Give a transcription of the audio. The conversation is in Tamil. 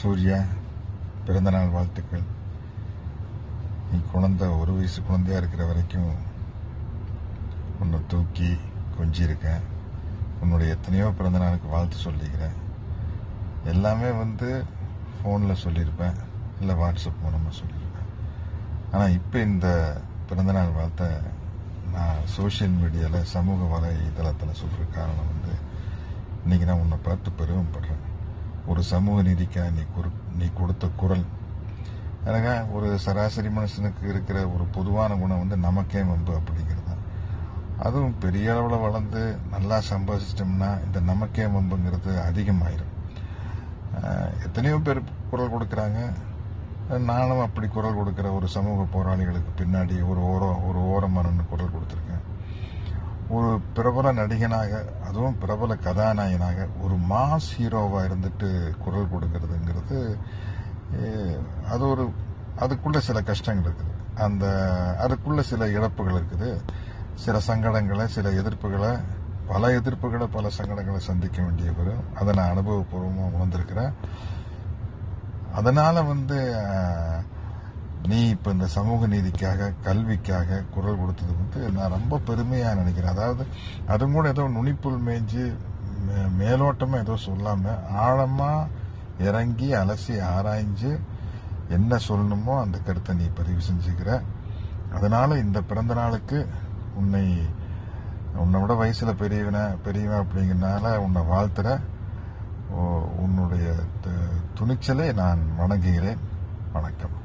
சூர்யா பிறந்தநாள் வாழ்த்துக்கள் நீ குழந்தை ஒரு வயசு குழந்தையா இருக்கிற வரைக்கும் உன்னை தூக்கி கொஞ்சியிருக்கேன் உன்னுடைய எத்தனையோ பிறந்த நாளுக்கு வாழ்த்து சொல்லிக்கிறேன் எல்லாமே வந்து ஃபோனில் சொல்லியிருப்பேன் இல்லை வாட்ஸ்அப் மூலமாக சொல்லியிருப்பேன் ஆனால் இப்போ இந்த பிறந்தநாள் வாழ்த்தை நான் சோஷியல் மீடியாவில் சமூக வலைதளத்தில் சொல்கிற காரணம் வந்து இன்னைக்கு நான் உன்னை பார்த்து பெருமைப்படுறேன் ஒரு சமூக நீதிக்காக நீ குறு நீ கொடுத்த குரல் எனக்கு ஒரு சராசரி மனுஷனுக்கு இருக்கிற ஒரு பொதுவான குணம் வந்து நமக்கே வம்பு அப்படிங்கிறது தான் அதுவும் பெரிய அளவில் வளர்ந்து நல்லா சம்பாதிச்சிட்டோம்னா இந்த நமக்கே வம்புங்கிறது அதிகமாயிரும் ஆஹ் எத்தனையோ பேர் குரல் கொடுக்குறாங்க நானும் அப்படி குரல் கொடுக்குற ஒரு சமூக போராளிகளுக்கு பின்னாடி ஒரு ஓரம் ஒரு ஓரமாக நின்று குரல் கொடுத்துருக்கேன் ஒரு பிரபல நடிகனாக அதுவும் பிரபல கதாநாயகனாக ஒரு மாஸ் ஹீரோவா இருந்துட்டு குரல் கொடுக்கறதுங்கிறது eh, அது ஒரு அதுக்குள்ள சில கஷ்டங்கள் இருக்குது அந்த அதுக்குள்ள சில இழப்புகள் இருக்குது சில சங்கடங்களை சில எதிர்ப்புகளை பல எதிர்ப்புகளை பல சங்கடங்களை சந்திக்க வேண்டிய வரும் அதை நான் அனுபவபூர்வமாக உணர்ந்திருக்கிறேன் அதனால வந்து அஹ், நீ இப்ப இந்த சமூக நீதிக்காக கல்விக்காக குரல் கொடுத்தது வந்து நான் ரொம்ப பெருமையா நினைக்கிறேன் அதாவது அது கூட ஏதோ நுனிப்புல் மேய்ஞ்சு மே- மேலோட்டமா ஏதோ சொல்லாம ஆழமா இறங்கி அலசி ஆராய்ஞ்சு என்ன சொல்லணுமோ அந்த கருத்தை நீ பதிவு செஞ்சுக்கிற அதனால இந்த பிறந்த நாளுக்கு உன்னை உன்னை விட வயசுல பெரியவன பெரியவன் அப்படிங்கறனால உன்னை வாழ்த்துற உன்னுடைய து- துணிச்சலை நான் வணங்குகிறேன் வணக்கம்